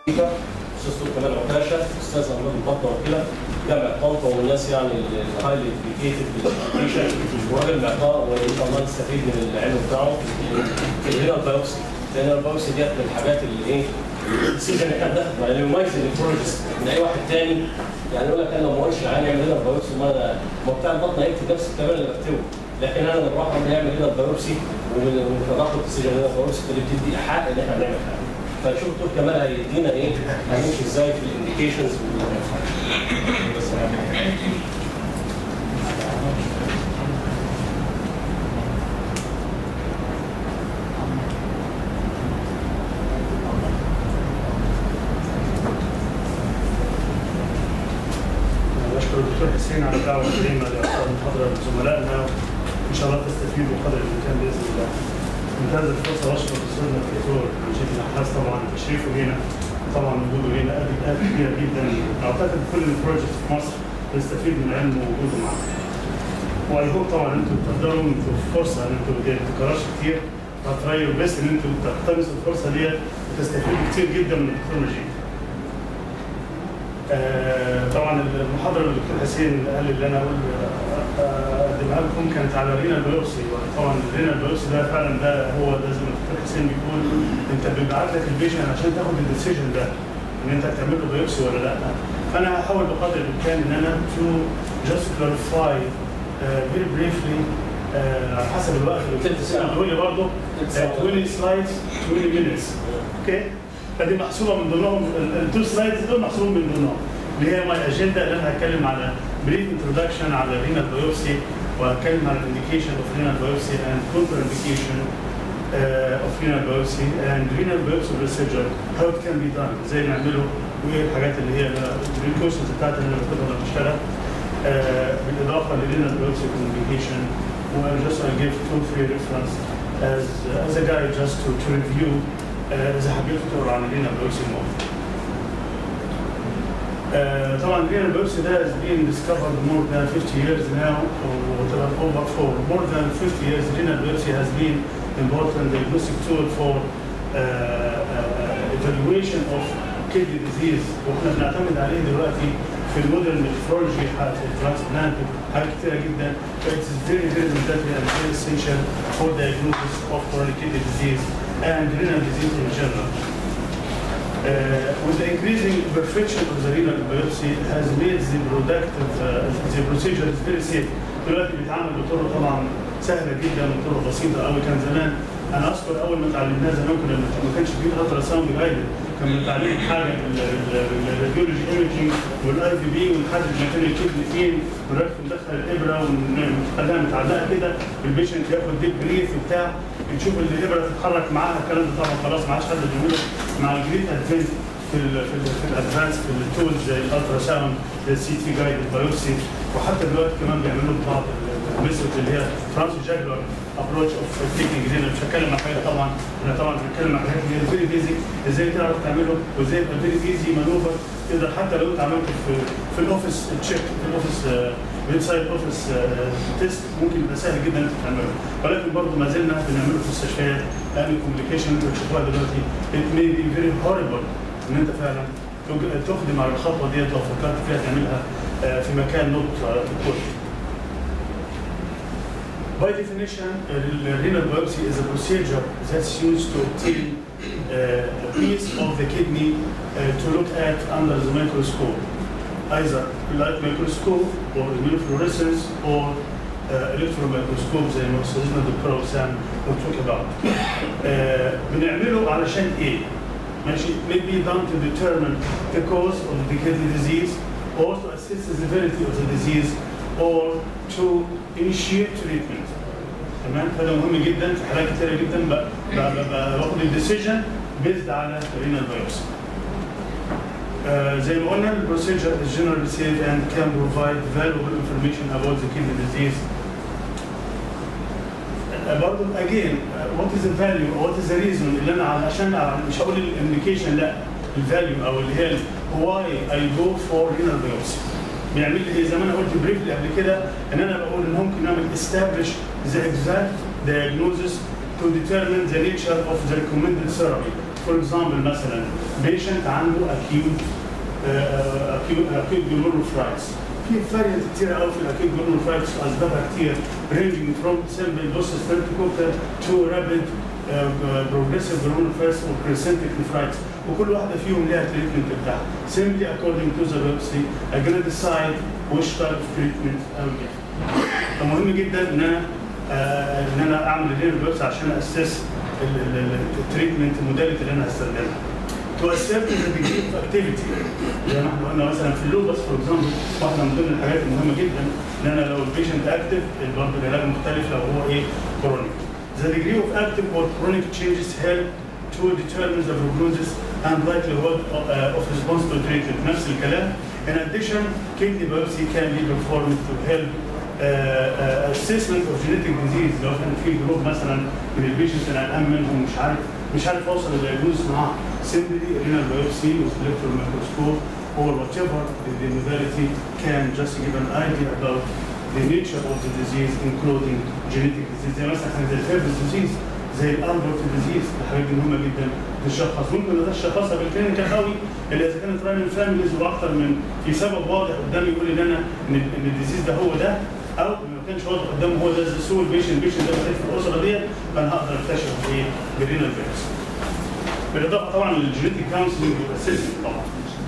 استاذ كمال عكاشه استاذ امراض البطن وكده جامعه طنطا والناس يعني الهايلي اديوكيتد بالاديوكيشن وراجل معطاء وان شاء الله نستفيد من العلم بتاعه الهيرا بايوبسي لان البايوبسي ديت من الحاجات اللي ايه السيزون اللي احنا بناخده يعني يميز النفرولوجيست من اي واحد تاني يعني يقول لك انا لو ما قلتش العيان يعمل هيرا بايوبسي ما انا ما بتاع البطن هيكتب نفس الكلام اللي بكتبه لكن انا لما بروح اعمل يعمل هيرا بايوبسي وباخد السيزون هيرا بايوبسي اللي بتدي حق ان احنا بنعمل حاجه فشوف دكتور كمال هيدينا ايه هنمشي ازاي في الانديكيشنز نشكر الدكتور حسين على الدعوه الكريمه لاعطاء المحاضره لزملائنا وان شاء الله تستفيدوا قدر الامكان باذن الله. من هذه الفرصه واشكر استاذنا الدكتور مجيد النحاس طبعا تشريفه لنا طبعا وجوده لنا ادى ادى كبيره جدا اعتقد كل البروجكت في مصر بيستفيد من علمه ووجوده معنا. واي هوب طبعا انتم تقدروا انتم فرصه ان انتم ما تتكررش كتير هترايوا بس ان انتم تقتنصوا الفرصه ديت وتستفيدوا كتير جدا من الدكتور مجيد. آه، طبعا المحاضره اللي الدكتور حسين قال اللي انا اقول آه، اقدمها لكم كانت على الرينا بايوبسي طبعا الرينا بايوبسي ده فعلا ده هو ده زي ما الدكتور حسين بيقول انت بيبعت لك الفيجن عشان تاخد الديسيجن ده ان انت هتعمل له بايوبسي ولا لا فانا هحاول بقدر الامكان ان انا تو جاست كلاريفاي فيري بريفلي على حسب الوقت اللي تلت ساعة. بيقول لي برضه تلت ساعة. 20 سلايدز 20 minutes اوكي فدي محسوبه من ضمنهم التو سلايدز دول محسوبين من ضمنهم اللي هي ماي اجندا اللي انا هتكلم على بريف انتروداكشن على رينال بايوبسي وهتكلم على الانديكيشن اوف رينال بايوبسي اند كونتر انديكيشن اوف رينال بايوبسي اند رينال بايوبسي بروسيجر هاو ات كان بي دان ازاي نعمله وايه الحاجات اللي هي البريكوشنز بتاعت اللي انا باخدها وانا بشتغل آه، بالاضافه لرينال بايوبسي كوميونيكيشن و just I give two three reference as as a guide just to to review آه، اذا حبيتوا تقروا عن رينال بايوبسي مور Uh, طبعا renal biopsy that has been discovered more than 50 years now, or over for more than 50 years, renal biopsy has been important diagnostic tool for uh, uh, evaluation of kidney disease واحنا بنعتمد عليه دلوقتي في المودرن نفرولوجي في الترانسبلانت حاجات كتيره جدا ف it is very very mandatory and very essential for diagnosis of chronic kidney disease and renal disease in general. Uh, with the increasing perfection of the renal biopsy has made the productive uh, the procedure is very safe. دلوقتي بيتعامل بطرق طبعا سهله جدا وطرق بسيطه قوي كان زمان انا اذكر اول ما اتعلمناه زمان كنا ما كانش فيه الترا ساوند جايدد كان بنتعلم حاجه الراديولوجي ايمجنج والاي في بي ونحدد مكان الكدني فين ونركب ندخل الابره ونخليها متعلقه كده البيشنت ياخد ديب بريث وبتاع نشوف الابره تتحرك معاها الكلام ده طبعا خلاص ما عادش حد بيعمله مع الجريت ادفانس في ال في ال في الادفانس في التولز زي الالترا ساوند زي السي تي جايد البيوبسي وحتى دلوقتي كمان بيعملوا بعض الميثود اللي هي فرانسيس جاكلر ابروتش اوف تيكنج دي انا مش هتكلم عن حاجه طبعا انا طبعا بتكلم عن حاجات اللي هي فيري بيزك ازاي تعرف تعمله وازاي يبقى فيري ايزي مانوفر تقدر حتى لو انت عملته في في الاوفيس تشيك في الاوفيس ويب سايت اوفيس تيست ممكن يبقى سهل جدا انت تعمله ولكن برضه ما زلنا بنعمله في المستشفيات لان الكوميونيكيشن انت بتشوفوها دلوقتي ات مي بي فيري هوريبل ان انت فعلا تج- تقدم على الخطوه ديت لو فكرت فيها تعملها آه، في مكان نوت تكون By definition, uh, renal biopsy is a procedure that's used to obtain uh, a piece of the kidney uh, to look at under the microscope, either light microscope or immunofluorescence or uh, electron microscope زي ما استاذنا الدكتور وسام will talk about. Uh, بنعمله علشان ايه؟ ماشي it may be done to determine the cause of the kidney disease or to assess the severity of the disease or to initiate treatment تمام فده مهم جدا في حالات كتيره جدا ب- ب- ب- باخد الديسيجن بيزد على رينال بايوبسي زي ما قلنا البروسيجر is generally safe and can provide valuable information about the kidney disease آه، برضه again uh, what is the value or what is the reason اللي انا عشان أعرف- مش هقول الانديكيشن لا الفاليو او اللي هي why I go for renal biopsy بيعمل لي ايه زي ما انا قلت بريفلي قبل كده ان انا بقول ان ممكن نعمل establish the exact diagnosis to determine the nature of the recommended therapy فور اكزامبل مثلا بيشنت عنده اكيوت اكيوت اكيوت جلوروفرايتس في فاريانت كتير قوي في الاكيوت جلوروفرايتس اسبابها كتير ranging from simple loss streptococcal to rapid بروجريسيف جلوروفرايتس او crescentic nephritis وكل واحده فيهم ليها تريتمنت بتاعها simply according to the biopsy I'm gonna decide which type of treatment I'll give فمهم جدا ان انا آه، ان انا اعمل الرينال بيوبسي عشان اسس التريتمنت الموداليتي اللي انا هستخدمها. تو اسيرت ذا ديجري اوف اكتيفيتي زي ما احنا قلنا مثلا في اللوبس فور اكزامبل واحده من ضمن الحاجات المهمه جدا ان انا لو البيشنت اكتف برضه العلاج مختلف لو هو ايه كرونيك. The degree of active or chronic changes help to determine the prognosis and likelihood of, uh, of response to treatment. نفس الكلام. In addition, kidney biopsy can be performed to help uh, assessment of genetic disease لو كان في جروب مثلا من البيشنت انا قلقان منهم مش عارف مش عارف اوصل للدياجنوز معاه simply renal biopsy with electron microscope or whatever the, the modality can just give an idea about the nature of the disease including genetic disease زي مثلا زي الفيربس disease زي الالبرت ديزيز الحاجات دي مهمه جدا تشخص ممكن ده تشخصها بالكلينيكال قوي اللي اذا كانت راين فاميليز واكثر من في سبب واضح قدامي يقول لي ان انا ان إن الديزيز ده هو ده او ما كانش واضح قدامه هو ده السول بيشن البيشن ده بقيت في الاسره ديت فانا هقدر اكتشف ايه بالرينال فيروس بالاضافه طبعا للجينيتيك كونسلنج والاسيستنت طبعا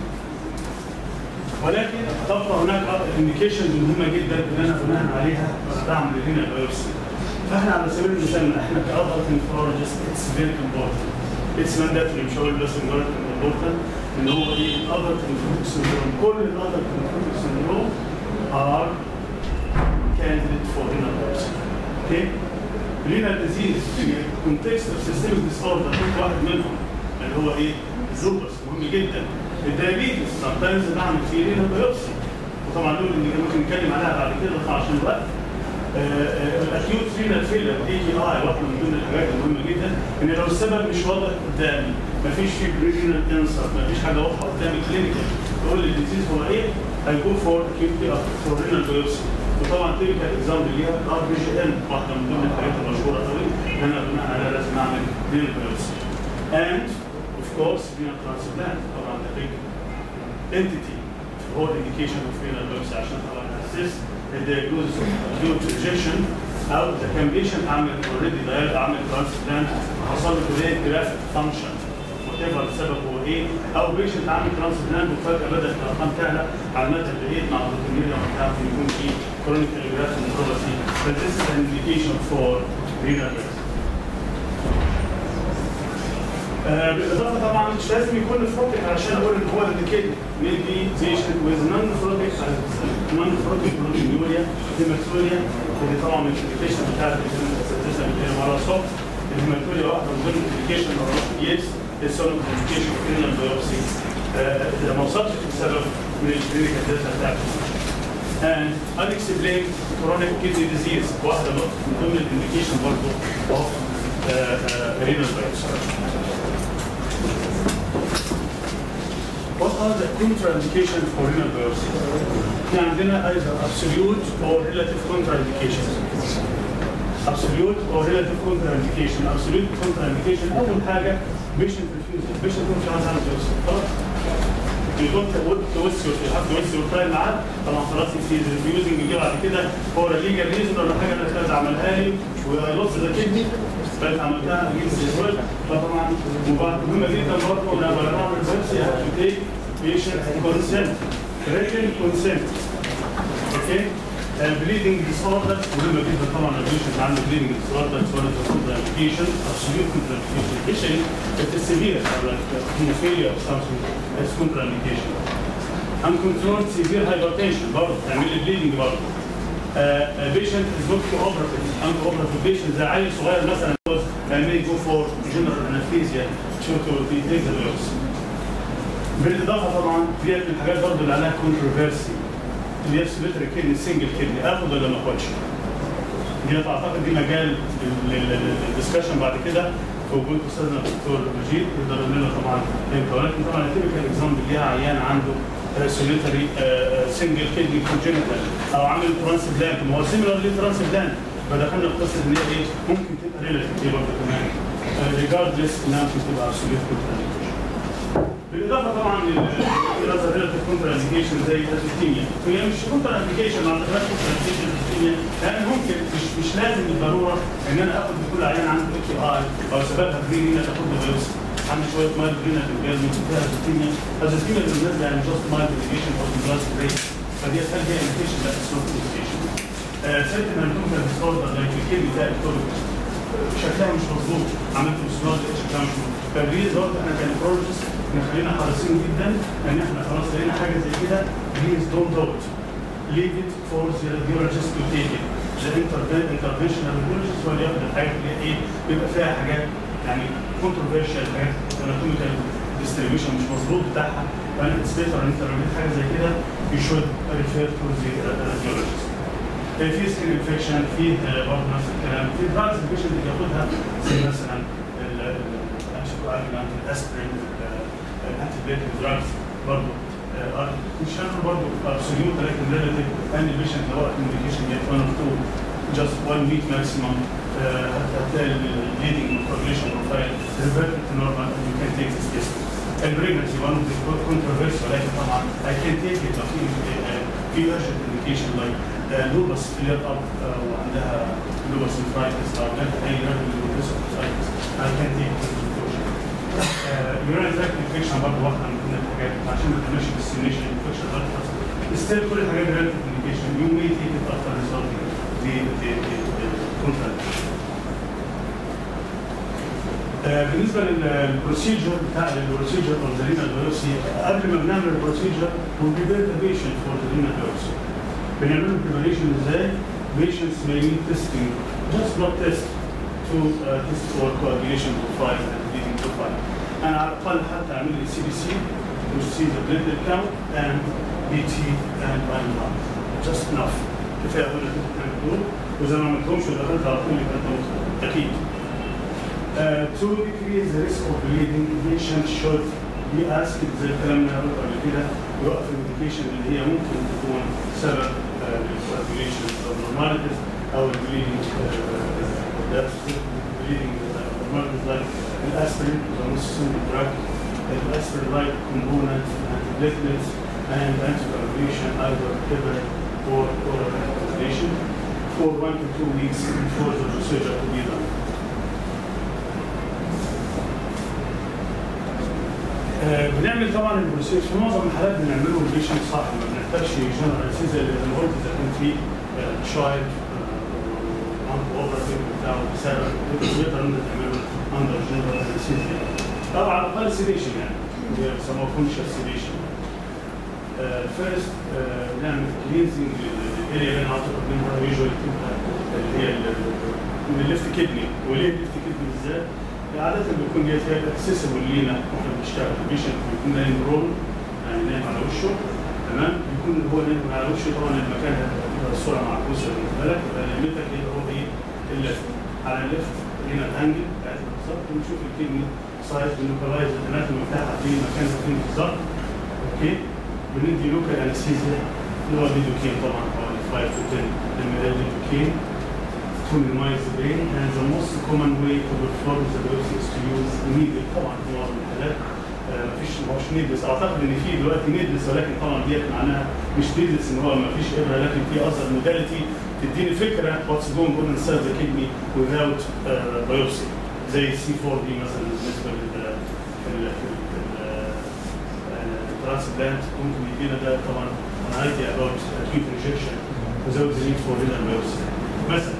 ولكن تبقى هناك انديكيشنز مهمه جدا ان انا بناء عليها بعمل الرينال بايوبسي فاحنا على سبيل المثال احنا كادلت نفرولوجيست اتس فيري امبورتنت اتس مانداتوري مش هقول بس مجرد امبورتنت ان هو ايه الادلت نفروتيك سندروم كل الادلت نفروتيك سندروم ار candidate for renal biopsy. Okay? Renal disease في context of systemic disorder واحد منهم اللي هو ايه؟ اللوبس مهم جدا. الدايابيتس sometimes بعمل فيه renal biopsy. وطبعا دول اللي ممكن نتكلم عليها بعد كده طبعا عشان الوقت. الاكيوت رينال فيلر دي جي اي واحده من ضمن الحاجات المهمه جدا ان لو السبب مش واضح قدامي مفيش فيه رينال كانسر مفيش حاجه واضحه قدامي كلينيكال تقول لي الديزيز هو ايه؟ I go for acute for renal biopsy. وطبعا تلك اكزامبل ليها الار بي جي ان واحده من ضمن الحاجات المشهوره قوي ان انا بناء عليها لازم اعمل رينال بايوبسي. And of course renal transplant طبعا ده big entity هو indication of renal biopsy عشان طبعا اسس الدياجنوز اوف acute rejection او اذا كان بيشنت عامل اوريدي عامل ترانسبلانت حصل له كده جرافيك فانكشن ايفر السبب هو ايه او بيشنت عامل ترانسبلانت وفجاه بدات الارقام تعلى على المدى البعيد مع البروتينيريا وبتاع ممكن يكون في كرونيك الجراف نيوروباثي فذيس از انديكيشن فور رينال بالاضافه طبعا مش لازم يكون نفروتك علشان اقول ان هو انديكيتد ميبي بيشنت ويز نون نفروتك نون نفروتك بروتينيوريا هيماتوريا ودي طبعا من الانديكيشن بتاعت الاساتذه اللي ورا صوت الهيماتوريا واحده من ضمن الانديكيشن يس السولو كوميونيكيشن كرينال بايوبسي اذا ما وصلتش للسبب من الكلينيكال داتا بتاعته and unexplained chronic kidney disease واحده من ضمن الانديكيشن برضه of renal biopsy. What are the contraindications for renal biopsy? في عندنا either absolute or relative contraindications. absolute or relative contraindication. Absolute contraindication أول حاجة patient refusal. patient مش عايز اعمل biopsy. خلاص. You don't want to waste your you have to waste your time معاه طبعا خلاص في refusing يجي بعد كده هو legal reason ولا حاجة أنا كذا عملها لي وهيلص ذا كدني بقيت عملتها اجيب الزول فطبعا وبعد مهمة جدا برضه أنا لما بعمل biopsy I have to take patient consent. written consent. Okay? bleeding disorder مهمة جدا طبعا البيشنت عنده bleeding disorder as well as the contraindication absolute contraindication especially if it's severe like hemophilia or something it's contraindication uncontrolled severe hypertension برضه تعمل لي bleeding برضه uh, patient is not cooperative uncooperative patient زي عيل صغير مثلا may go for general anesthesia to to take the drugs بالاضافه طبعا ديت من الحاجات برضه اللي عليها كونتروفيرسي اللي هي سبيتر كدني سنجل كدني اخد ولا ما اخدش؟ دي اعتقد دي مجال للدسكشن بعد كده في وجود استاذنا الدكتور مجيد يقدر يقول لنا طبعا امتى ولكن طبعا التيبيكال اكزامبل ليها عيان عنده سوليتري سنجل كدني كونجنتال او عامل ترانسبلانت ما هو سيميلر ليه ترانسبلانت فدخلنا في قصه ان هي ايه ممكن تبقى ريلاتيف دي برضه كمان regardless انها ممكن تبقى absolute contraindication. بالاضافه طبعا للدراسه ريلاتيف كونترا انديكيشن زي الاسيتيميا هي مش كونترا انديكيشن ما اعتبرهاش كونترا انديكيشن الاسيتيميا لان ممكن مش مش لازم بالضروره ان انا اخد لكل عيان عنده اتش اي او سببها جرين هنا تاخد له بايوسي عندي شويه مايل جرين انتجازم فيها اسيتيميا الاسيتيميا بالنسبه يعني جاست مايل انديكيشن او بلس بريك فدي هل هي انديكيشن لا اتس نوت انديكيشن سيرتن انتوميا ديسوردر لايك الكيدني بتاع الكتوريك شكلها مش مظبوط عملت مسلوز شكلها مش مظبوط فبريز برضه احنا كنفرولوجيست نخلينا حريصين جدا ان احنا خلاص لقينا حاجه زي كده بليز دونت دوت leave it for the radiologist to take it the interventional radiologist هو اللي ياخد الحاجات اللي هي ايه بيبقى فيها حاجات يعني controversial حاجات anatomical distribution مش مظبوط بتاعها فانا اتس بيتر ان انت لو لقيت حاجه زي كده you should refer to the radiologist في سكين انفكشن في برضه نفس الكلام في دراجز البيشنت اللي بياخدها زي مثلا الانتي الاسبرين الانتي بيتك دراجز برضه مش شرط برضه ابسوليوت لكن ريلاتيف ان البيشنت لو وقت الميديكيشن جت 1 اور 2 just one week maximum هتلاقي الليدنج كورليشن بروفايل ريفيرت تو نورمال يو كان تيك ذيس كيس البريجنسي وان اوف ذا كونتروفيرسي ولكن طبعا اي كان تيك ات لو في في urgent indication like لوبس فلير اب وعندها لوبس نفرايتس او جات اي راجل لوبس نفرايتس اي كان تيك يورين تراكت انفكشن برضه واحده من ضمن الحاجات عشان ما تعملش ديسيميشن انفكشن ستيل كل الحاجات دي ريلاتيف انديكيشن يو مي تيك ات افتر ريزولفينج دي دي دي كونتراكت بالنسبه للبروسيجر بتاع البروسيجر اوف ذا رينال بايوسي قبل ما بنعمل البروسيجر we prepare the patient for the renal biopsy. بنعمل preparation ازاي؟ Patients may need testing, just blood test to uh, test for coagulation profile and bleeding profile. أنا على الأقل حتى أعمل لي سي بي سي which sees the platelet count and BT and IMR. Just enough. كفاية أقول لك أنت دول وإذا ما عملتهمش ودخلت على طول يبقى أنت مخطئ. أكيد. Uh, to decrease the risk of bleeding, patient should be asked زي الكلام اللي قلته قبل كده يوقف الميديكيشن اللي هي ممكن تكون سبب للكوagulation abnormalities او البليدنج bleeding abnormalities like الاسبرين the most simple drug الاسبرين like component antiplatelets and anticoagulation either liver or oral anticoagulation for one to two weeks before the procedure to be done. بنعمل طبعا البروسيس في معظم الحالات بنعمله البيشنت صح ما بنحتاجش جنرال انستيزيا زي ما قلت اذا كان في شايلد عنده اوفر بتاعه بسبب بيقدر انت تعمله اندر جنرال انستيزيا او على الاقل سيديشن يعني بيسموه فونكشن سيديشن فيرست بنعمل كلينزنج للاريا اللي انا اعتقد منها يوجوالي تبقى اللي هي من الليفت كدني وليه الليفت كدني بالذات؟ عادة بيكون ديت هي اكسسبل لينا واحنا بنشتغل البيشنت بيكون نايم رول يعني نايم على وشه تمام بيكون هو نايم على وشه طبعا المكان هتبقى الصورة معكوسة بالنسبة لك يبقى ليمتك هي هو ايه الليفت على الليفت هنا الانجل بتاعتها بالظبط ونشوف الكدني سايز بنوكلايز الاناتومي بتاعها فين مكانها فين بالظبط اوكي بندي لوكال انستيزيا اللي هو الفيديوكين طبعا حوالي 5 to 10 الميدال فيديوكين to minimize the pain and the most common way to perform the biopsy is to use needle طبعا في معظم الحالات مفيش ما هوش نيدلس اعتقد ان في دلوقتي نيدلس ولكن طبعا ديت معناها مش نيدلس ان هو مفيش ابره لكن في اصلا موداليتي تديني فكره واتس جوينج اون انسايد ذا كدني without biopsy زي السي 4 دي مثلا بالنسبه لل ترانسبلانت ممكن يدينا ده طبعا an idea about acute rejection without the need for renal biopsy مثلا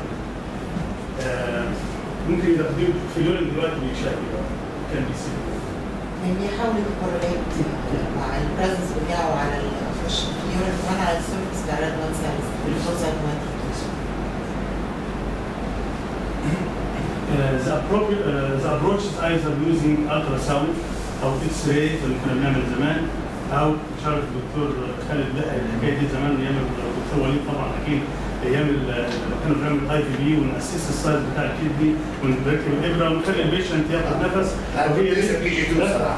ممكن يدخلوه في اليورين دلوقتي بيشكل كان بيصير يعني بيحاول يكورليت مع البريزنس بتاعه على الفش اليورين كمان على السيرفيس بتاع الريد بلاد سيلز الفوزا كمان the appropriate uh, the approach is either using ultrasound او اكس راي زي ما كنا بنعمل زمان او مش عارف الدكتور خالد لقى الحكايه دي زمان ايام الدكتور وليد طبعا اكيد ايام لما كانوا بنعمل اي في بي وناسس السايز بتاع الكدني ونركب الابره ونخلي البيشنت ياخد نفس وهي لسه بيجي تو بصراحه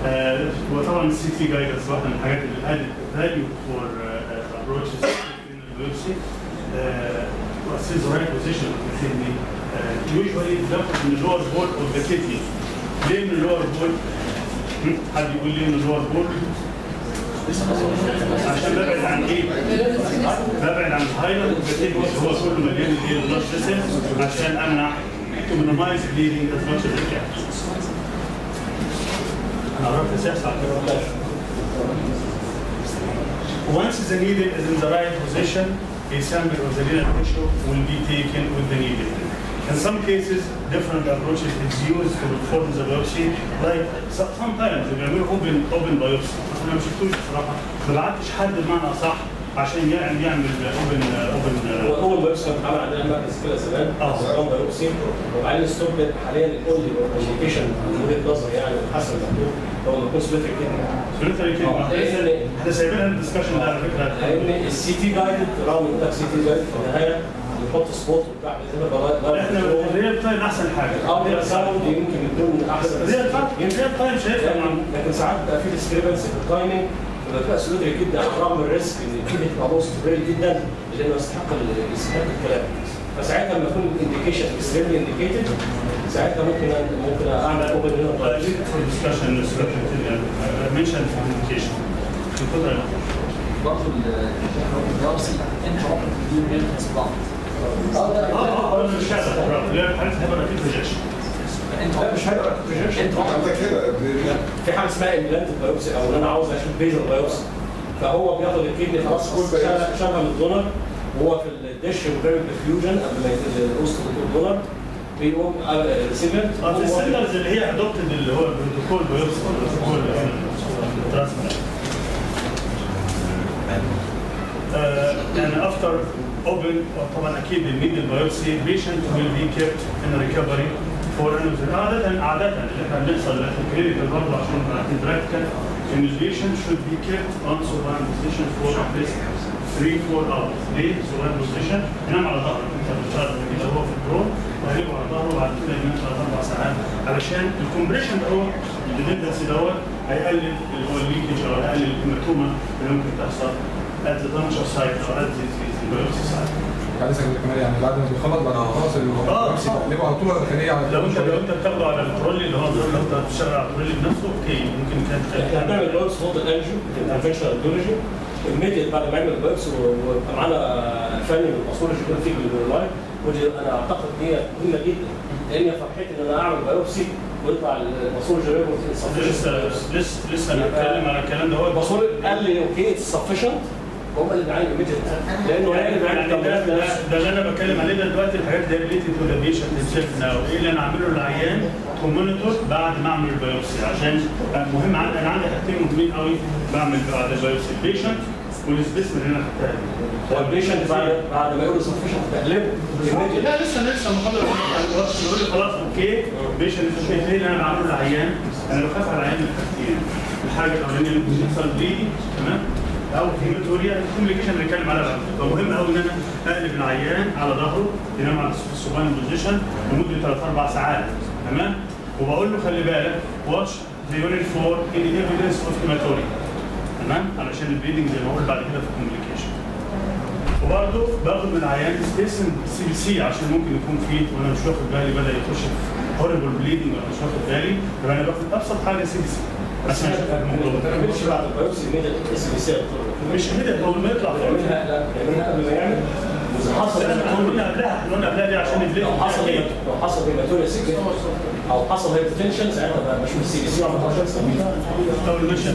وطبعا السي تي جايدنس واحده من الحاجات اللي ادت فاليو فور ابروتشز البيوبسي واسيز رايت بوزيشن الكدني يوجوالي بناخد من اللور بول اوف ذا كدني ليه من اللور بول؟ حد يقول ليه من اللور بول؟ عشان ببعد عن ايه؟ ببعد عن الهايلاند اوف ذا كدني هو كله مليان ايه البلاد فيسلز عشان امنع to minimize bleeding as much as I can. انا قربت اساس على كده Once the needle is in the right position, a sample of the renal tissue will be taken with the needle. In some cases, different approaches is used to perform the biopsy. Like so- sometimes بيعملوا open open biopsy. انا ما شفتوش بصراحه، ما بعتش حد بمعنى صح عشان يعمل يعمل open open هو اول بايوبسي كان اتعمل عندنا المركز كده زمان آه. استخدام بايوبسي وبعدين ستوب حاليا الاونلي كوميونيكيشن من وجهه نظري يعني حسب المكتوب هو ما يكون سبيتريك كده سوليتري كده. اه لان احنا سايبينها الدسكشن ده على فكره لان السي تي جايدد رغم ان ده سي تي جايدد في النهايه بيحط سبوت وبتاع احنا الريال تايم احسن حاجه اه ده ساوند يمكن يكون احسن الريال تايم الريال تايم شايفها مع لكن لكن ساعات بيبقى في ديسكريبنسي في التايمنج بيبقى فيها سلوتري جدا على الرغم من الريسك ان الكيدني تبقى بوست جدا لانه يستحق ال- يستحق الكلام فساعتها لما يكون الانديكيشن اكستريملي انديكيتد ساعتها ممكن أن- ممكن اعمل اوبن هنا for discussion mentioned communication. برضه البيوبسي انت عمرك دي ميلتنس بلانت اه اه اه مش هذا لا حالة هبقى في projection. انت لا مش هيبقى انت عمرك انت كده في حاجه اسمها امبلانت بايوبسي او ان انا عاوز اشوف بيزل بايوبسي فهو بياخد الكدني خلاص شغل- شغل الدونر وهو في الدش وبيعمل ديفيوجن قبل ما يت- الوسط الدونر بيقوم ريسيفر اه في السنترز اللي هي adopted اللي هو البروتوكول بيوصل البروتوكول ترانسفير. يعني after open طبعا اكيد الميدل بايوبسي patient will be kept in recovery for an عادة عادة اللي احنا بنحصل في الكلينيكال برضه عشان نعطي براكتيكال ان البيشنت should be kept on supine position for at least 3 4 hours ليه؟ supine position ينام على ظهره انت بتشتغل كده هو في الدرون وهيبقى على ظهره وبعد كده ينام ثلاث اربع ساعات علشان الكومبريشن دوت الديبندنسي دوت هيقلل اللي هو الليكج او هيقلل الهيماتوما اللي ممكن تحصل at the puncture site او at the the biopsy site. بعد سنة كمان يعني بعد ما بيخلص بعد ما خلص البيوبسي بقلبه على طول ولا خليه على لو انت لو انت بتاخده على الترولي اللي هو لو انت بتشتغل على الترولي بنفسه اوكي ممكن احنا كانت بنعمل بايوبسي فوق الانجيو الانفكشنال اندولوجي الميديت بعد ما يعمل بايوبسي ويبقى معانا فني من الباثولوجي يكون فيه باللايف ودي انا اعتقد دي مهمه جدا لان فرحتي ان انا اعمل بايوبسي ويطلع الباثولوجي ريبورت لسه لسه لسه هنتكلم على الكلام ده هو الباثولوجي قال لي اوكي اتس سفشنت وهم اللي بيعاني الميديت لانه هي اللي يعني بيعاني ده, التمريض ده, نفسه ده اللي انا بتكلم عليه ده دلوقتي الحاجات اللي هي ريليتد تو ذا بيشنت هيمسيلف ناو ايه اللي انا اعمله للعيان كومونيتور بعد ما اعمل البيوبسي عشان مهم عندي انا عندي حاجتين مهمين قوي بعمل بعد البيوبسي البيشنت والسبيسمن اللي انا خدتها دي. هو البيشنت بعد بعد ما يقول سفشنت تقلبه immediate. لا لسه لسه محاضرة يقول لي خلاص اوكي بيشنت اوكي ليه اللي انا بعمله للعيان انا بخاف على العيان من حاجتين الحاجه الاولانيه اللي ممكن يحصل بليدي تمام او هيماتوريا الكوميونيكيشن اللي بنتكلم عليها بعد كده فمهم قوي ان انا اقلب العيان على ظهره ينام على السوبان بوزيشن لمده ثلاث اربع ساعات تمام وبقول له خلي بالك واتش ذا يورين فور اني ايفيدنس اوف هيماتوريا تمام علشان البليدنج زي ما قلت بعد كده في الكوميونيكيشن وبرضه باخد من العيان سبيسن سي بي سي عشان ممكن يكون فيه وانا مش واخد بالي بدا يخش في هوريبل بليدنج وانا مش واخد بالي يبقى انا باخد ابسط حاجه سي بي سي عشان اشوف ما الموضوع تعملش بعد البيوبسي immediate اس بي سي مش كده اول ما يطلع فوق يعملها لا يعملها قبل ما يعمل إذا حصل احنا قلنا قبلها احنا قلنا قبلها دي عشان البليد لو حصل لو حصل هيماتوريا سيجن او حصل هايبرتنشن ساعتها بقى بشوف السي بي سي وعمل 10 سنين اول مشهد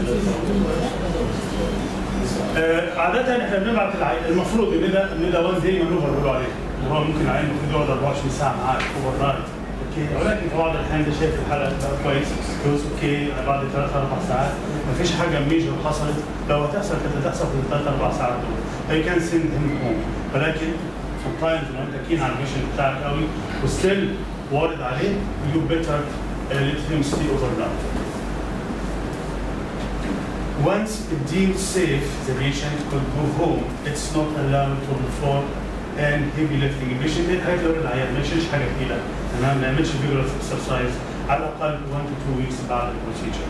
آه، عادة احنا بنبعت العيان المفروض ان ده ان ده وان داي مانوفر بيقولوا عليه اللي هو ممكن العيان المفروض يقعد 24 ساعة معاك اوفر نايت اوكي ولكن في بعض الاحيان ده شايف الحالة ده كويس كويس اوكي بعد ثلاث اربع ساعات مفيش حاجة ميجر حصلت لو هتحصل كانت هتحصل في الثلاث اربع ساعات دول هي كان سند هيم هوم ولكن sometimes لو انت كين على الميشن بتاعك قوي وستيل وارد عليه يو بيتر let him stay overnight Once deemed safe, the patient could go home. It's not allowed to perform and heavy lifting. البيشنت دي حاجه يقول العيان ما يشيلش حاجه تقيله تمام ما يعملش vigorous exercise على الاقل 1 to 2 weeks بعد البروسيجر.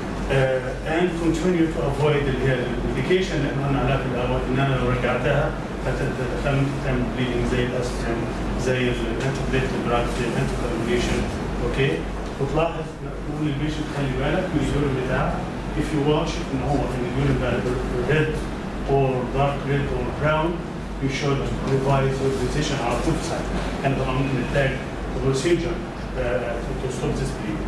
Uh, and continue to avoid اللي هي الميديكيشن اللي احنا قلنا عليها في الاول ان انا لو رجعتها هتتخيل تعمل بليدنج زي الاسترين زي الانتبليت دراج زي الانتكالميشن اوكي وتلاحظ تقول للبيشنت خلي بالك من اليورين بتاعك if you watch ان هو ان اليورين بقى red or dark red or brown you should revise your decision على طول في ساعتها يعني طبعا ممكن نحتاج procedure uh, to stop this bleeding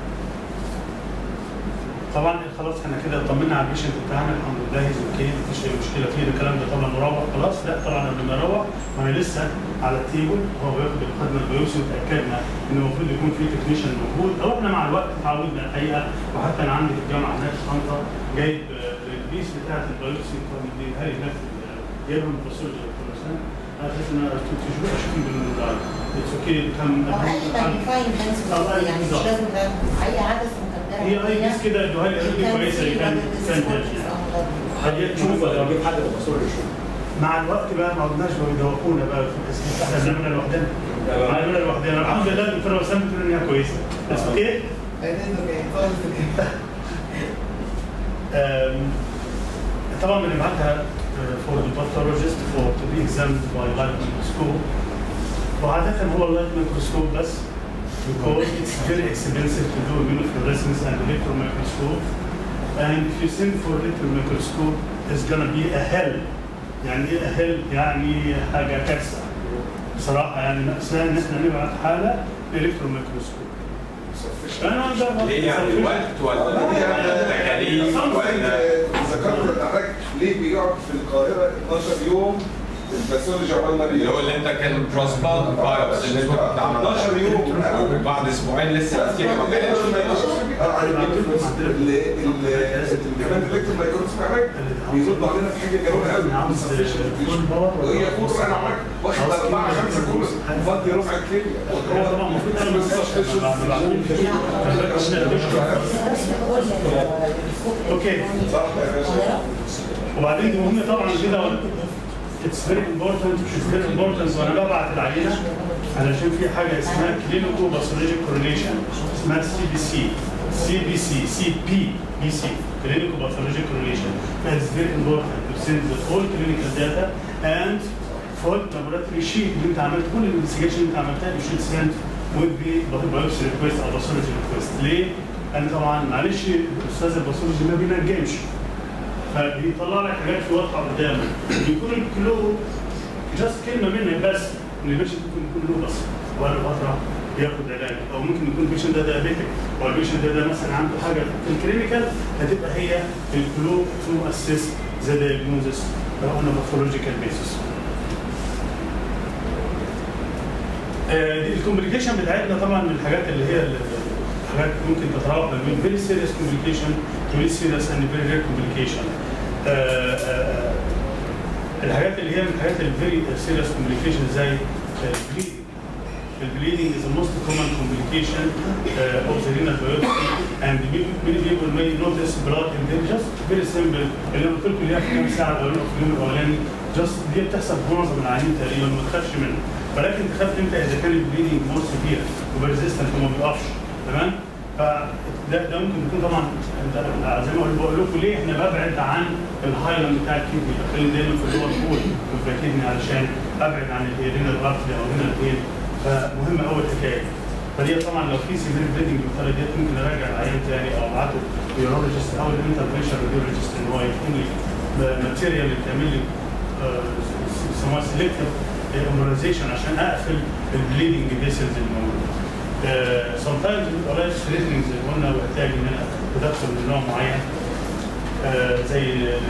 طبعا خلاص احنا كده طمنا على البيشنت بتاعنا الحمد لله هيز اوكي مفيش اي مشكله فيه الكلام ده طبعا مروح خلاص لا طبعا قبل ما نروح وانا لسه على التيبل هو بياخد خدنا البيوسي وتاكدنا ان المفروض يكون في تكنيشن موجود او احنا مع الوقت اتعودنا الحقيقه وحتى انا عندي في الجامعه هناك في طنطا جايب آه، البيس بتاعت البيوسي كان بيديها لي هناك في ال- جايبها من الباثولوجي كل سنه انا حاسس ان انا كنت تشوف اشوف بالموبايل اتس اوكي كان او اي ماجنيفاين لينس آه، يعني مش بالظبط. لازم ده اي عدسه مكبره هي اي بيس كده ادوها لي قالوا لي كويسه كان كان حاجات تشوف ولا اجيب حد من المسؤول يشوف مع الوقت بقى ما عدناش بقى بيدوقونا بقى في الاسم احنا بنعملها لوحدنا بنعملها لوحدنا الحمد لله الدكتوره وسام بتقول ان هي كويسه بس اوكي Um, طبعا بنبعتها فور ذا باثولوجيست فور تو بي examined باي لايت ميكروسكوب وعادة هو اللايت ميكروسكوب بس because it's very expensive to do immunofluorescence and electron microscope and if you send for electron microscope it's gonna be a hell يعني ايه a hell يعني حاجة كارثة بصراحة يعني مأساة ان احنا نبعت حالة الكترون ميكروسكوب انا ده ليه يعني وقت ولا تكاليف ولا ذكرت حضرتك ليه بيقعد في القاهره 12 يوم الباثولوجي عقبال ما اللي هو اللي انت كان ترانسبلانت بايوبس اللي انت كنت عامل 12 يوم بعد اسبوعين لسه النتيجه ما كانتش كمان الالكترون مايكروسكوب عملك بيردوا علينا في حاجه جميله قوي عاوز فول باور وهي فوق انا معاك واخد اربعه خمسه كله فضي ربع الكليه هو طبعا المفروض انا ما اوكي صح يا باشا وبعدين دي مهمه طبعا كده اتس فيري امبورتنت اتس فيري امبورتنت وانا ببعت العينه علشان في حاجه اسمها كلينيكو باثولوجي كورليشن اسمها سي بي سي سي بي سي سي بي بي سي كلينيكو باثولوجي كورليشن اتس فيري امبورتنت تو سند all clinical data and for laboratory sheet اللي انت عملت كل الانفستيجيشن اللي انت عملتها you should send with the biopsy request او pathology request ليه؟ لان طبعا معلش استاذ الباثولوجي ما بينجمش فبيطلع لك حاجات في واضحه قدامك يكون الكلو جاست كلمه منك بس ان البيشنت ممكن يكون له بس ولا فتره ياخد علاج او ممكن يكون البيشنت ده دايابيتك او البيشنت ده, ده مثلا عنده حاجه في الكلينيكال هتبقى هي الكلو تو اسيست ذا diagnosis on a pathological basis. آه، دي الكومبليكيشن بتاعتنا طبعا من الحاجات اللي هي ال- حاجات ممكن تتراوح ما بين فيري سيريس كومبليكيشن تو فيري سيريس اند فيري رير كومبليكيشن الحاجات اللي هي من الحاجات الفيري سيريس كومبليكيشن زي البليدنج البليدنج is the most common complication uh, of the renal biopsy and many many people may notice blood in them just very simple اللي انا قلت لكم اللي هي في كام ساعه الاولانيه في اليوم الاولاني just دي بتحصل في معظم العيانين تقريبا ما تخافش منها ولكن تخاف امتى اذا كان البليدنج مور سيفير وبرزيستنت وما بيقفش تمام فده ده ممكن يكون طبعا ده زي ما بقول لكم ليه احنا ببعد عن الهايلاند بتاع الكدني بخلي دايما في اللور بول في الكدني علشان ابعد عن الرينال ارتري او الرينال فين فمهم قوي الحكايه دي. فدي طبعا لو في سيفير بليدنج بالطريقه ديت ممكن اراجع العيان تاني او ابعته ليورولوجيست او الانترفيشن راديولوجيست ان هو يكتب لي ماتيريال اللي تعمل لي يسموها سيلكتيف امبرايزيشن عشان اقفل البليدنج فيسلز الموجوده. سم تايمز بيبقى لايف ثريتنج زي ما قلنا ويحتاج ان انا ادخل من نوع معين آه، زي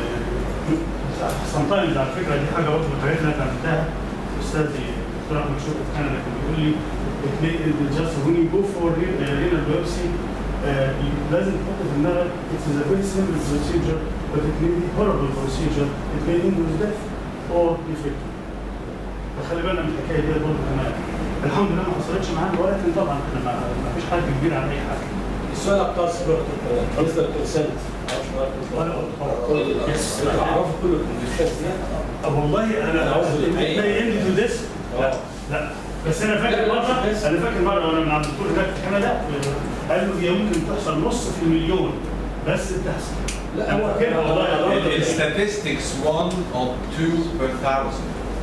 سم تايمز على فكره دي حاجه برضه من الحاجات اللي انا اتعلمتها استاذي دكتور احمد شوقي في كندا كان بيقول لي جاست when you go for renal biopsy uh, لازم تحط في دماغك it is a very simple procedure but it may be horrible procedure it may end with death or defeat فخلي بالنا من الحكايه دي برضه كمان الحمد لله ما حصلتش معانا ولكن طبعا احنا ما ما فيش حد كبير على اي حاجه السؤال بتاع السبورت بالنسبه للكونسنت تعرفوا كل الكونسنت دي طب والله انا عاوز لا اند تو ذس لا لا بس انا فاكر مره انا فاكر مره وانا من عند الدكتور هناك في كندا قال له هي ممكن تحصل نص في المليون بس بتحصل لا هو كده والله الستاتستكس 1 or 2 per thousand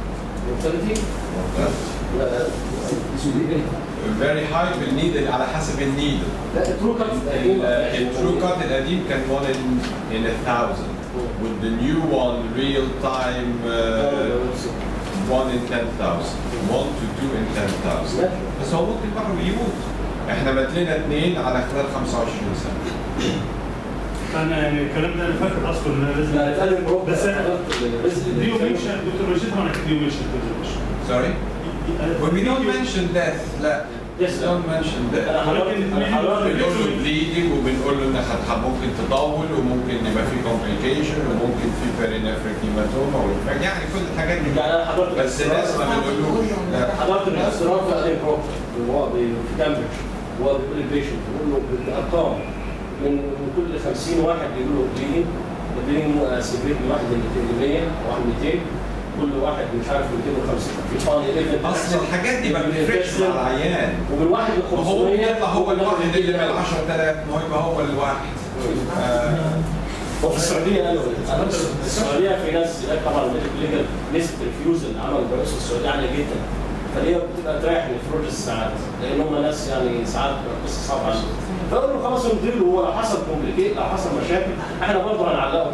mortality لا فيري هاي بالنيدل على حسب النيدل لا الترو كات القديم الترو كات القديم كان 1 in in a thousand with the new one real time uh, 1 in 10,000 1 to 2 in 10,000 بس هو ممكن بقى يموت احنا بدلنا اثنين على خلال 25 سنه انا يعني الكلام ده انا فاكر اصلا ان انا لازم لا نتكلم اوروبا بس ديو منشن دكتور رشيد وانا ديو منشن sorry when we don't mention death لا Yes, we don't mention death انا حضرتك انا حضرتك بنقول له بليدنج وبنقول له ان هت- ممكن تطول وممكن يبقى في كومبليكيشن وممكن في بيرينفريك هيماتوما والفك- يعني كل الحاجات دي يعني انا حضرتك بس الناس ما بنقولوش لا. حضرت الاسترار في ادم بروكتر اللي هو بي- في كامبريدج هو بيقول للبيشنت بيقول له بالارقام من من كل 50 واحد بيقول له بليدنج البليدنج سيجريت من 1 ل 100 واحد 200 كل واحد مش عارف 250 في فان 11 اصل الحاجات دي ما بتفرقش مع العيان ومن واحد ل ما هو 500 يطلع هو الواحد اللي من 10000 ما هو يبقى هو الواحد آه، وفي السعوديه قالوا أنا بس في السعوديه في ناس هناك طبعا ليجل نسبه الفيوز اللي عملوا الرئيس السعوديه عاليه جدا فهي بتبقى تريح نفروج الساعات لان هم ناس يعني ساعات قصه صعبه عليهم فقالوا له خلاص نديله هو لو حصل كومبليكيت لو حصل مشاكل احنا برضه هنعلقه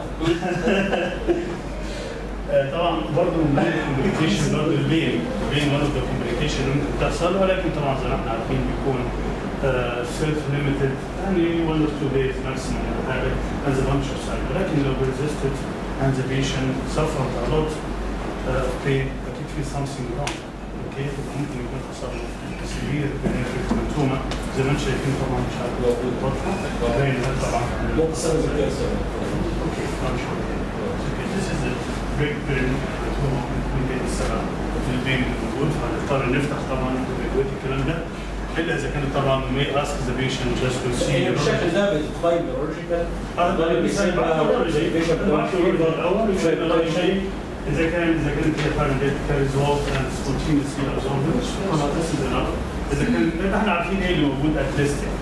آه، طبعا برضه من ضمن الكومبليكيشن برضه البين البين ون اوف ذا كومبليكيشن اللي ممكن تحصل ولكن طبعا زي ما احنا عارفين بيكون سيلف ليميتد يعني 1 or 2 days maximum or have it as a puncture site ولكن لو persisted and the patient suffered a lot uh, of pain but it feels something wrong اوكي ممكن يكون حصل له severe هيماتوما زي ما انتم شايفين طبعا مش عارف لو في الفتحه باين ده طبعا ممكن سنه زي كده Okay, I'm sure. Okay, this is a big bin ممكن السبب في البين الموجود فهنضطر نفتح طبعا ونجود الكلام ده الا اذا كانت طبعا may ask the patient just to see هي بالشكل ده بتتقيم نيورولوجيكال هذا الاول شيء اذا كان اذا كانت هي فعلا كاريز وولت اند سبونتينيسلي ابزوربد خلاص this is enough اذا كان احنا عارفين ايه اللي موجود at least يعني.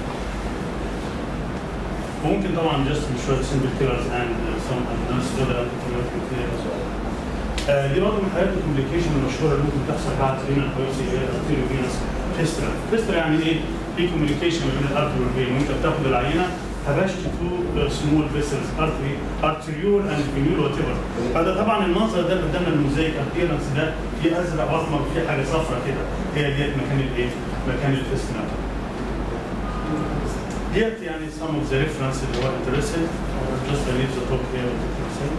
وممكن طبعا just شويه simple killers and uh, some advanced other anticoagulation clear as well. آه، دي برضه من الحاجات الكومبليكيشن المشهوره اللي ممكن تحصل بعد رينا كويسي هي الارتيريو فينس فيسترا فيسترا يعني ايه؟ في كوميونيكيشن ما بين الارتري والفين وانت بتاخد العينه هبشت تو سمول فيسلز ارتري ارتريول اند فينيول وات ايفر فده طبعا المنظر ده اللي قدامنا الموزايك ابيرنس ده في ازرق واحمر وفي حاجه صفراء كده هي ديت مكان الايه؟ مكان الفيسترا ديت يعني some of the reference اللي هو interested just I leave the talk here with the consent.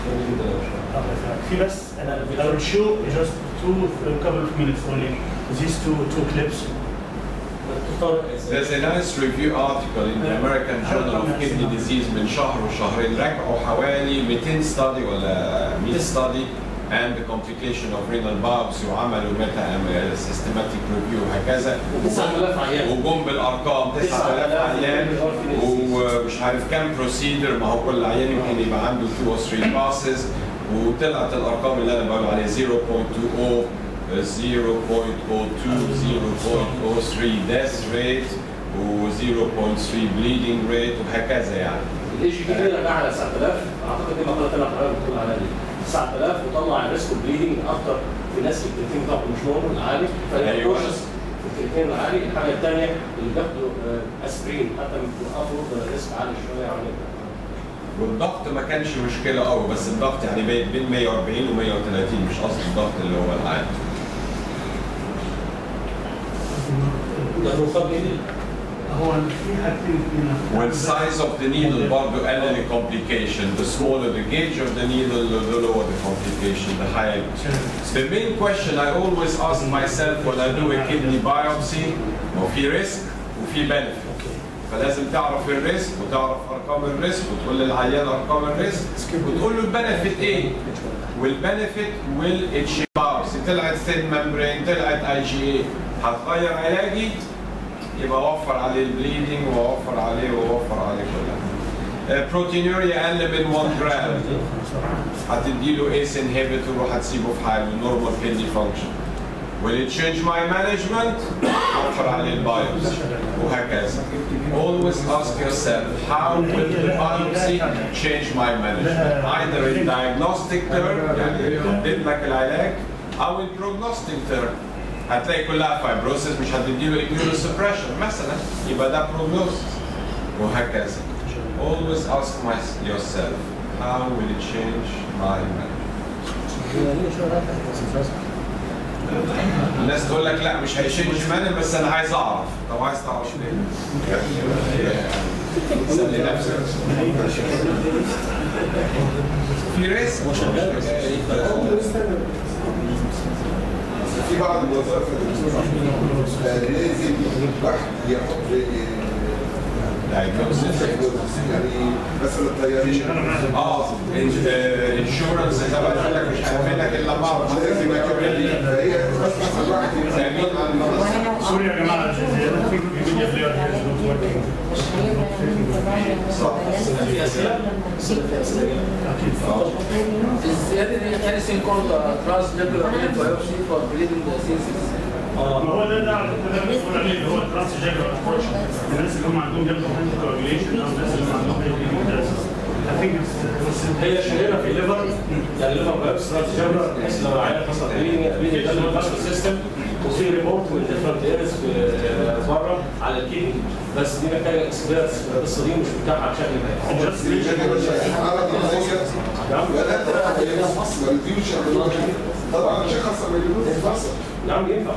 في بس انا I will show just two a couple of minutes only these two two clips There's a nice review article in the American Journal of Kidney Disease من شهر وشهرين راجعوا حوالي 200 study ولا 100 study and the complication of renal biopsy وعملوا ميتا systematic review وهكذا 9000 عيان وجم بالارقام 9000 عيان ومش عارف كام بروسيدر ما هو كل عيان يمكن يبقى عنده 2 or 3 باسز وطلعت الارقام اللي انا بقول عليها 0.20 0.02 0.03 death rate و 0.3 bleeding rate وهكذا يعني الاي جي بي دي رجع على 9000 اعتقد دي مقاله ثلاث حضرتك بتقول عليها دي 9000 وطلع الريسك بليدنج اكتر في ناس الكرياتين بتاعهم مش نورمال عالي أيوة. فالكوشس الكرياتين العالي الحاجه الثانيه اللي بياخدوا آه، اسبرين حتى بيوقفوا الريسك عالي شويه عن والضغط ما كانش مشكله قوي بس الضغط يعني بين بين 140 و 130 مش قصدي الضغط اللي هو العادي ده مصاب ايه هو في حاجتين هنا والسايز اوف ذا needle برضه قلل الكومبليكيشن the smaller the gauge of the needle the lower the complication the higher The main question I always ask myself when I do a kidney biopsy هو في ريسك وفي benefit فلازم تعرف الريسك وتعرف ارقام الريسك وتقول للعيان ارقام الريسك وتقول له البنفيت ايه والبنفيت والاتش باوسي طلعت ثين ممبرين طلعت اي جي اي هتغير علاجي يبقى اوفر عليه البليدنج واوفر عليه واوفر عليه كلها بروتينوريا اقل من 1 جرام هتديله ايس انهبيتور وهتسيبه في حاله نورمال كدني فانكشن Will it change my management? اوفر عليه البايوبسي وهكذا. Always ask yourself how will the biopsy change my management? Either in diagnostic term يعني يحدد لك العلاج او البروجنوستيك ثيرابي هتلاقي كلها فايبروسيس مش هتديله immunosuppression مثلا يبقى ده بروجنوستس وهكذا always ask my- yourself how will it change my management الناس تقول لك لا مش هيشينج ماني بس انا عايز اعرف طب عايز تعرف ليه؟ سألي نفسك في ريسك في بعض الوظائف آه، لازم الواحد يحط diagnosis يعني مثلا الطيارين اه انشورنس زي ما قلت لك مش هيعملك الا بعض لازم يكون فهي بس مثلا الواحد تأمين عن سوري يا جماعه I think media player is not working. الزياده دي كان اسم كولد تراس ليبل بايوبسي فور بليدنج سينسز ما هو ده ده ده اللي بنقول عليه اللي هو الترانس جاجر ابروش الناس اللي هم عندهم جلد هاند كوagulation او الناس اللي هم عندهم I think it's هي شغاله في الليفر يعني الليفر بقى ستراتيجي بحيث لو العيان حصل بليدنج بليدنج ده اللي سيستم وفي ريبورت من ديفرنت ايرز بره على الكيدني بس دي محتاجه اكسبيرتس القصه دي مش متاحه بشكل just طبعا مش خاصه بالجلوس نعم ينفع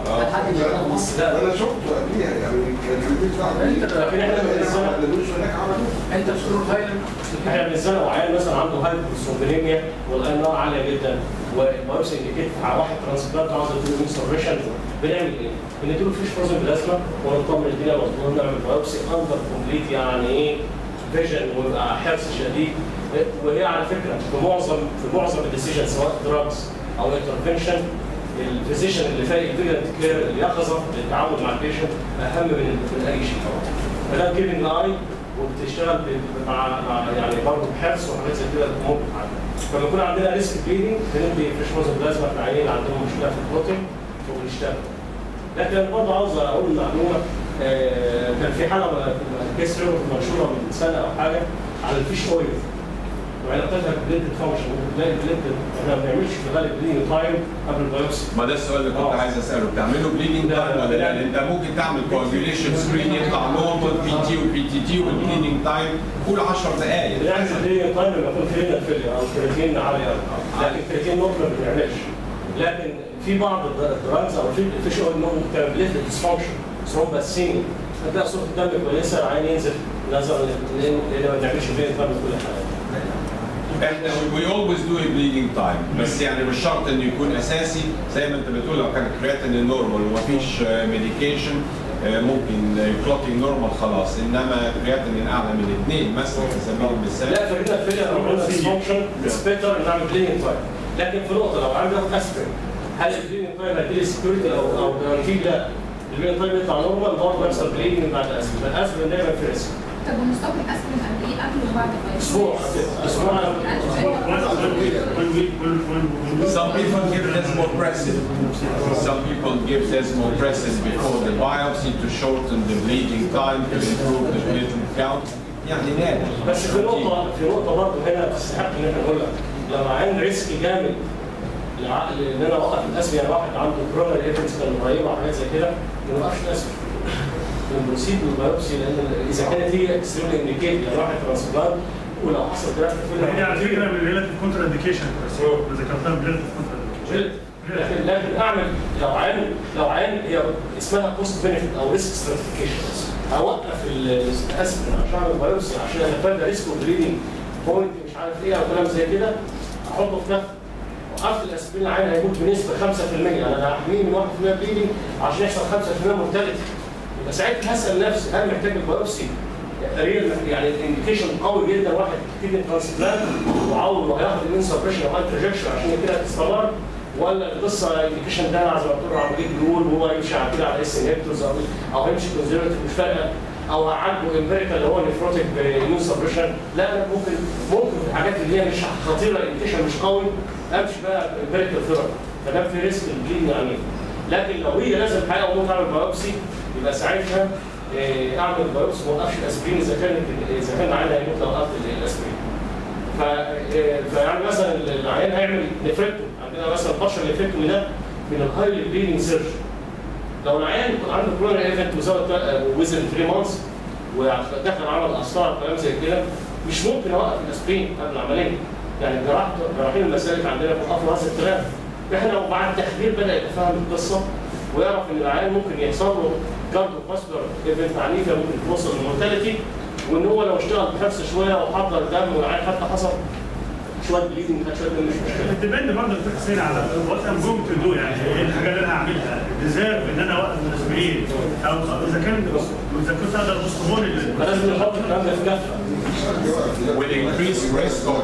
انا شفته قبليها يعني كان البيت بتاع لكن احنا من الزمن هناك عملوه انت بتقول هايلاند احنا من السنه وعيان مثلا عنده هايبوسومبريميا والاي ان ار عاليه جدا والبايوبسي انديكيت على واحد ترانسبلانت عاوز يديله سبريشن بنعمل ايه؟ بنديله فيش فروزن بلازما ونطمن الدنيا مظبوطه نعمل بايوبسي اندر كومبليت يعني ايه فيجن ويبقى حرص شديد وهي على فكره في معظم في معظم الديسيجن سواء دراجز او انترفنشن الفيزيشن اللي فايق فيجن كير اليقظه للتعامل مع البيشنت اهم من من اي شيء طبعا فده كيفنج اي وبتشتغل ب- مع مع يعني برضه بحرص وحاجات زي كده ممكن فلما يكون عندنا ريسك بليدنج بندي فيش موزن بلازما في العينين اللي عندهم مشكله في البروتين وبنشتغل لكن أنا برضه عاوز اقول معلومه آه، كان في حاله كسر منشوره من سنه او حاجه على الفيش اويل وعلاقتها بليد فانكشن بتلاقي بليد احنا ما بنعملش في الغالب بليدنج تايم قبل البيوبسي ما ده السؤال اللي كنت آه. عايز اساله بتعملوا بليدنج لا، تايم ولا لا؟ لا. لان انت ممكن تعمل كواجوليشن سكرين يطلع نورمال بي تي وبي تي تي والبليدنج تايم قول 10 دقائق بنعمل بليدنج تايم لما يكون فينا فيليا او كرياتين عاليه لكن كرياتين نورمال ما بنعملش لكن في بعض الدراجز او في في شغل انهم بتعمل بليد ديسفانكشن ثرومباسيني هتلاقي صوره الدم كويسه العين ينزل نظرا لان لأن ما بنعملش بليدنج تايم في كل حاجه احنا وي اولويز دو بليدنج تايم بس يعني مش شرط انه يكون اساسي زي ما انت بتقول لو كان كرياتين نورمال ومفيش ميديكيشن ممكن كلوتينج نورمال خلاص انما كرياتين اعلى من اثنين مثلا على سبيل المثال لا فرينا فيليا لو عملنا ديسفانكشن بيتر نعمل بليدنج تايم لكن في نقطه لو عندي بياخد اسبرين هل البليدنج تايم هيديلي سكيورتي او او جارانتي لا البليدنج تايم يطلع نورمال برضه يحصل بليدنج بعد الاسبرين الاسبرين دايما في ريسك طب ونستوب الاسبرين قد ايه قبل وبعد الفيروس؟ اسبوع اسبوع when we when we when when Some people give desmopressin. Some people give desmopressin before the biopsy to shorten the bleeding time to improve the platelet count. يعني نادر. بس في نقطة في نقطة برضه هنا تستحق إن احنا نقولها لو عندي ريسك جامد للعقل إن أنا أوقف الأسم يعني واحد عنده كرونر ايفنتس كان قريبة وحاجات زي كده ما نوقفش الأسم بنبروسيد بالبيوبسي لأن إذا كانت هي اكستريملي انديكيت يعني واحد ترانسبلانت ولو حصل جرافت هي على فكره من ريلاتيف كونتر انديكيشن بس ذكرتها بريلاتيف كونتر انديكيشن لكن لكن اعمل لو عين لو عين هي اسمها كوست بنفيت او ريسك ستراتيفيكيشن اوقف الاسبرين عشان اعمل بايوبسي عشان اتفادى ريسك اوف بليدنج بوينت مش عارف ايه او كلام زي كده احطه في كف وقفت الاسبرين العين هيموت بنسبه 5% يعني انا هحميه من 1% بليدنج عشان يحصل 5% مورتاليتي يبقى ساعتها هسال نفسي هل محتاج البايوبسي ريال يعني الانديكيشن قوي جدا واحد كيدني ترانسبلانت وعاوز وهياخد امين سبريشن او انترجكشن عشان كده تستمر ولا القصه الانديكيشن ده زي ما بتقول عمليه بيقول وهو يمشي على كده على اس انهبتورز او او هيمشي كونزرفتيف مش فارقه او هعالجه امبيريكال اللي هو نيفروتيك بامين سبريشن لا لا ممكن ممكن في الحاجات اللي هي مش خطيره الانديكيشن مش قوي امشي بقى امبيريكال ثيرابي فده في ريسك البليد يعني لكن لو هي لازم حاجه وممكن اعمل بايوبسي يبقى ساعتها إيه، اعمل بايوبسي ما اوقفش الاسبرين اذا كانت اذا كان العيان هيموت لو وقفت الاسبرين. ف إيه، فيعني مثلا العيان هيعمل نفركتوم عندنا مثلا بشر نفركتوم ده من الهايلي بليدنج سيرجن لو العيان يكون عنده كورونا ايفنت ويزن 3 مانثس ودخل عمل قسطره وكلام زي كده مش ممكن اوقف الاسبرين قبل العمليه يعني جراح جراحين المسالك عندنا بيوقفوا راس الكلام احنا وبعد التخدير بدا يتفهم القصه ويعرف ان العيان ممكن يحصل له كاردو فاسكولار ايفنت عنيفه ممكن توصل للمورتاليتي وان هو لو اشتغل بنفس شويه وحضر دم والعيان حتى حصل شويه بليدنج خد شويه دم مش مشكله ديبند برضه في حسين على وات ام جوينج تو دو يعني ايه الحاجه اللي انا هعملها ديزيرف ان انا اوقف الاسبرين او اذا كان اذا كنت اقدر بوستبون فلازم نحط الكلام ده في كفه will increase risk of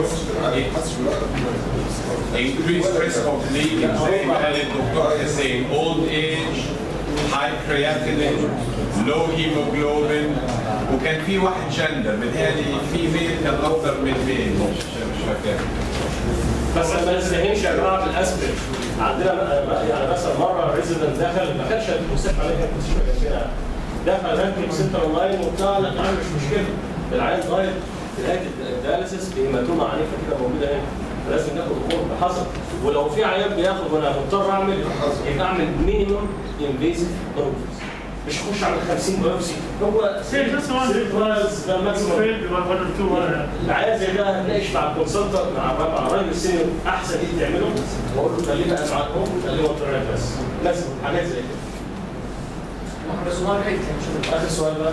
increased risk of bleeding زي ما قال الدكتور حسين old age high creatinine low hemoglobin وكان في واحد جندر متهيألي في ميل كان اكتر من ميل مش مش فاكر بس ما نستهينش يا جماعه بالاسبرين عندنا م- يعني مثلا مره ريزيدنت دخل ما كانش المستشفى عليه كان مستشفى جنبنا دخل ركب سنتر لاين وبتاع لا العيان مش مشكله العيان ضايق في نهايه الدياليسيس بهيماتوما عنيفه كده موجوده هنا فلازم ناخد امور بحذر ولو في عيان بياخد وانا مضطر اعمل يبقى اعمل مينيمم انفيزيف بروفيس مش اخش اعمل 50 بايوبسي هو سير بس وان سيرفرايز ده ماكسيموم فيلد وان اور تو العيال زي ده هتناقش مع الكونسلتنت مع مع الراجل السينيور احسن ايه تعمله واقول له خليه بقى معاكم خليه وتريح بس لازم حاجات زي كده بس ما الحين شوف اخر سؤال بقى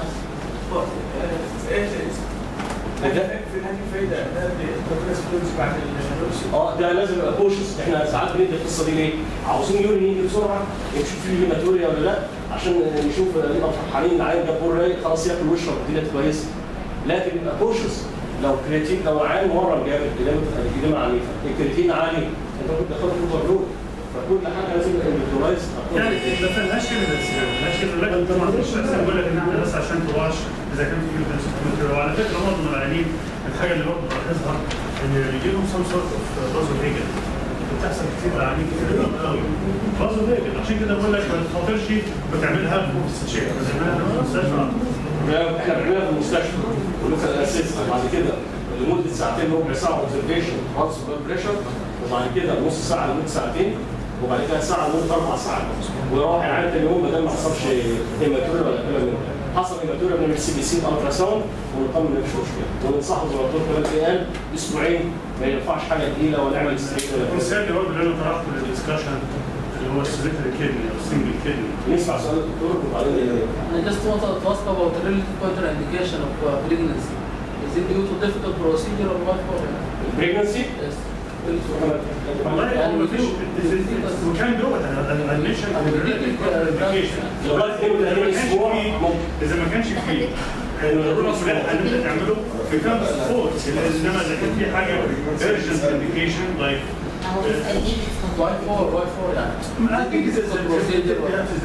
ده في هذه الفايده ده بيدرس فلوس بعد الفلوس اه ده لازم يبقى كوشس احنا ساعات بندي القصه دي ليه؟ عاوزين يورين يجي بسرعه نشوف فيه هيماتوريا ولا لا عشان نشوف نبقى فرحانين العيان جاب بور رايق خلاص ياكل ويشرب الدنيا كويسه لكن يبقى كوشس لو كرياتين لو العيان مورم جامد جامد الجديمه عنيفه الكرياتين عالي انت ممكن تاخده في البرلود فكل حاجه لازم يبقى اندكتورايز يعني ما فيهاش كده بس ماشي لكن طبعا مش بس بقول لك ان احنا بس عشان تواش اذا كان في كده وعلى فكره برضه من العيانين الحاجه اللي برضه بلاحظها ان بيجي لهم سم سورت اوف بازو فيجن بتحصل كتير لعيانين كتير قوي بازو فيجن عشان كده بقول لك ما تخاطرش بتعملها في مستشفى بتعملها في المستشفى احنا بنعملها في المستشفى ولوكال اسيست بعد كده لمده ساعتين ربع ساعه اوبزرفيشن بالس بلاد بريشر وبعد كده نص ساعه لمده ساعتين وبعد كده ساعه لمده اربع ساعات ويروح العيان تاني يوم ما دام ما حصلش هيماتوريا ولا كلام من ده حصل هيماتوريا بنعمل سي بي سي الترا ساوند ونطمن مفيش مشكله وننصحه زي ما قلت لكم كمان قال اسبوعين ما ينفعش حاجه تقيله ولا نعمل ستريت ولا كده والسؤال برضه اللي انا طرحته للدسكشن اللي هو السلكتري كيدني او السنجل كيدني نسمع سؤال الدكتور وبعدين I just want to ask about the relative contraindication of uh, pregnancy. Is it due to difficult procedure or what for? البريجنسي Yes. والله يعني هو مفيش وكان دوت انا انا منشن لغايه 32 اسبوع ممكن اذا ما كانش فيه الرولز لا هنبدا نعمله في كام سبورت انما اذا كان في حاجه urgent indication like هو بيسأل ليه Why for? Why for يعني؟ I think it's a procedure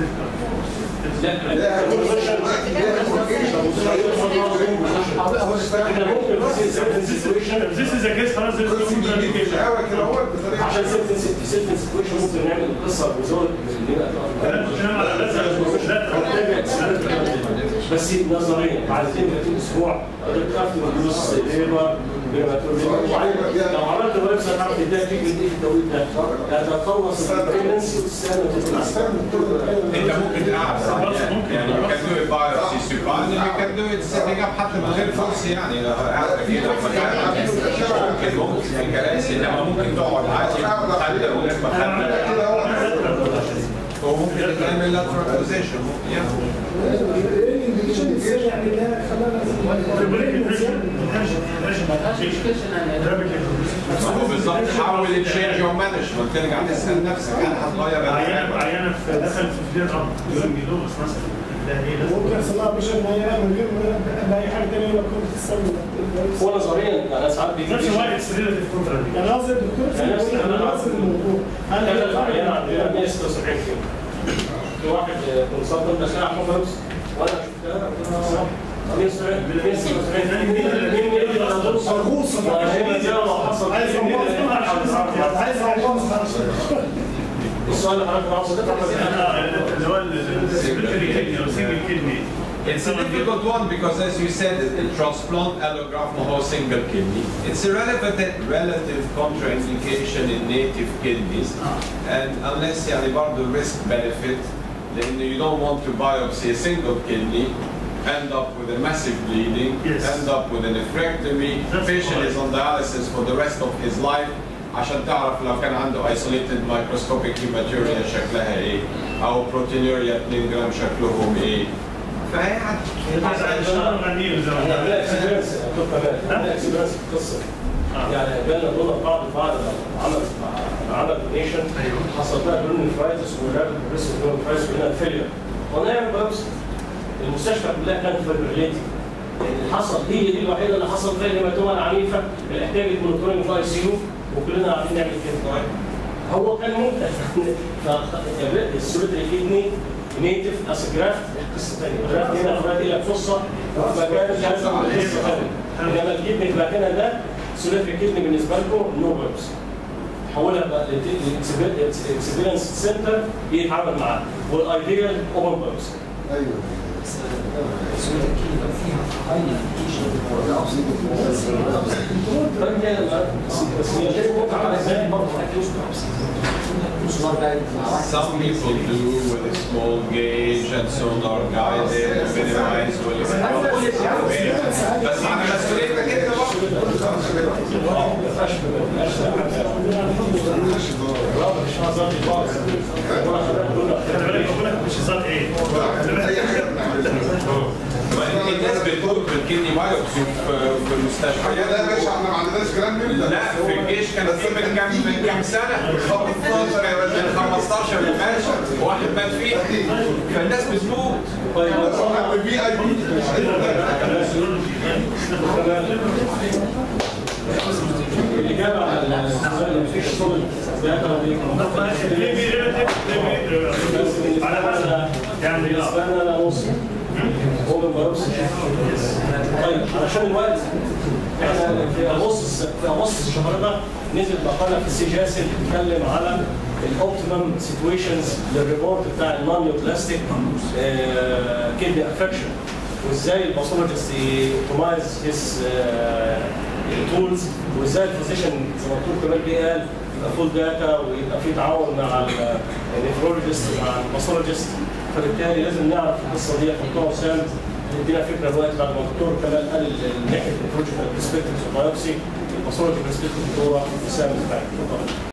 احنا ممكن في سيتويشن This is a case خلاص this is a indication عشان سيرتن سيرتن سيتويشن ممكن نعمل القصه بزود لا مش نعمل على الأساس. لا بس نظريا بعد 32 اسبوع قدرت تعرف الفلوس ليبر لو عملت الويب سايت هعرف اديها فيك قد ايه التوقيت ده هتخلص البريجنسي وتستنى وتطلع انت ممكن قاعد يعني you can do a biopsy supervised you can do it setting up حتى من غير فرص يعني لو قاعد كده في مكان ممكن ممكن في كراسي انما ممكن تقعد عادي مخدة وغير مخدة وممكن تعمل lateral position ممكن يعني ملهاش education يعني هو بالظبط حاول تشينج يور مانجمنت ترجع تسال نفسك هل هتغير عيانة الحاجه عيانة في دخل في فلير اب يورين جلوس مثلا ده ايه ده؟ ممكن يحصل لها مش ان هي من غير ما اي حاجه ثانيه لو كنت تستنى هو نظريا يعني ساعات في بيجي نفس الوقت اتس ريلاتيف كونترا يعني قصدي الدكتور يعني نفس انا الكلام. قصدي الموضوع هل انا هي العيان عندنا 176 كيلو في واحد كونسلتنت بس انا حافظ وانا شفتها 170 عايز عايز السؤال اللي حضرتك عاوز تطرحه اللي هو السكرتري كدني او سنجل كدني It's a difficult one because, as you said, it- it transplant allograft ما هو single kidney. It's a relative, relative contraindication in native kidneys, and unless يعني برضه risk benefit, then you don't want to biopsy a single kidney, end up with a massive bleeding, Yes. end up with a nephrectomy, That's patient is correct. on dialysis for the rest of his life. عشان تعرف لو كان عنده isolated microscopic hematuria شكلها ايه او proteinuria 2 جرام شكلهم ايه فيعني اشتغل غنيم زي ما احنا عندنا قلنا. اكسبيرينس يا دكتور كمان عندنا اكسبيرينس في القصه دي. يعني جالنا دونر بعض بعد ما عمل مع عمل دونيشن حصل لها برون نفرايتس ورابد بريس برون نفرايتس وهنا فيلير ونعمل بايوبسي المستشفى كلها كانت فيبريليتي اللي حصل هي دي الوحيده اللي حصل فيها الهيماتوما العنيفه اللي احتاجت مونيتورنج في اي سي يو وكلنا عارفين نعمل كده هو كان ممتع فالسوليتري كيدني نيتف اس جرافت قصه ثانيه جرافت هنا دلوقتي لك فرصه مكان لازم قصه ثانيه انما الكدني في مكانها ده سوليتري كيدني بالنسبه لكم نو بيربس حولها بقى الاكسبيرينس سنتر يتعامل معاه والايديال اوبن بيربس ايوه طيب يعني بس بس هي غير متعه على ازاي برضه Some people do with a small gauge and sonar guided minimize بس على مسؤوليتك انت برضه خلي بالك بقول لك مش هزار ايه خلي بالك. اي حاجه بنعملها ما الناس بتقول بالكدني بايوبسي في في المستشفيات لا يا باشا احنا ما عندناش كلام من ده لا في الجيش كان في من كام من كام سنه 15 يا باشا 15 اللي مات واحد مات فيه فالناس بتموت طيب بس احنا في اي بي الإجابة على السؤال اللي مفيش صوت ليه بي ريلاتيف ليه بي على حسب يعني بالنسبة لنا أنا نص هو من بروس طيب علشان الوقت احنا في اغسطس في اغسطس الشهر ده نزل مقاله في السي جاسل بتتكلم على الاوبتيمم سيتويشنز للريبورت بتاع النون نيوبلاستيك كيدني افكشن وازاي الباثولوجيست يتمايز هيز تولز وازاي الفيزيشن زي ما الدكتور كمال بيه قال يبقى فول داتا ويبقى في تعاون مع النيفرولوجيست مع الباثولوجيست فبالتالي لازم نعرف القصه دي دكتور وسام يدينا فكره دلوقتي بعد ما الدكتور كمال قال ال- ناحيه البروجكت برسبكتيف بايوبسي الباثولوجي برسبكتيف دكتوره وسام بتاعتي اتفضل